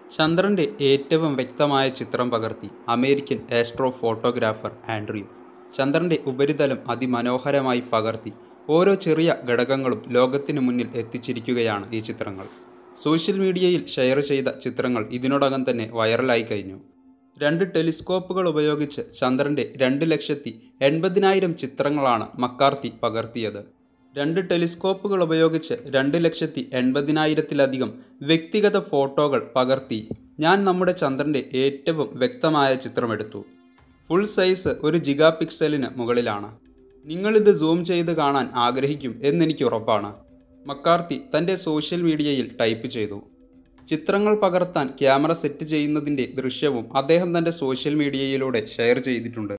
ചന്ദ്രൻ്റെ ഏറ്റവും വ്യക്തമായ ചിത്രം പകർത്തി അമേരിക്കൻ ആസ്ട്രോ ഫോട്ടോഗ്രാഫർ ആൻഡ്രൂ ചന്ദ്രൻ്റെ ഉപരിതലം അതിമനോഹരമായി പകർത്തി ഓരോ ചെറിയ ഘടകങ്ങളും ലോകത്തിന് മുന്നിൽ എത്തിച്ചിരിക്കുകയാണ് ഈ ചിത്രങ്ങൾ സോഷ്യൽ മീഡിയയിൽ ഷെയർ ചെയ്ത ചിത്രങ്ങൾ ഇതിനോടകം തന്നെ വൈറലായി കഴിഞ്ഞു രണ്ട് ടെലിസ്കോപ്പുകൾ ഉപയോഗിച്ച് ചന്ദ്രൻ്റെ രണ്ട് ലക്ഷത്തി എൺപതിനായിരം ചിത്രങ്ങളാണ് മക്കാർത്തി പകർത്തിയത് രണ്ട് ടെലിസ്കോപ്പുകൾ ഉപയോഗിച്ച് രണ്ട് ലക്ഷത്തി എൺപതിനായിരത്തിലധികം വ്യക്തിഗത ഫോട്ടോകൾ പകർത്തി ഞാൻ നമ്മുടെ ചന്ദ്രൻ്റെ ഏറ്റവും വ്യക്തമായ ചിത്രമെടുത്തു ഫുൾ സൈസ് ഒരു ജിഗാ പിക്സലിന് മുകളിലാണ് നിങ്ങളിത് സൂം ചെയ്ത് കാണാൻ ആഗ്രഹിക്കും എന്നെനിക്ക് ഉറപ്പാണ് മക്കാർത്തി തൻ്റെ സോഷ്യൽ മീഡിയയിൽ ടൈപ്പ് ചെയ്തു ചിത്രങ്ങൾ പകർത്താൻ ക്യാമറ സെറ്റ് ചെയ്യുന്നതിൻ്റെ ദൃശ്യവും അദ്ദേഹം തൻ്റെ സോഷ്യൽ മീഡിയയിലൂടെ ഷെയർ ചെയ്തിട്ടുണ്ട്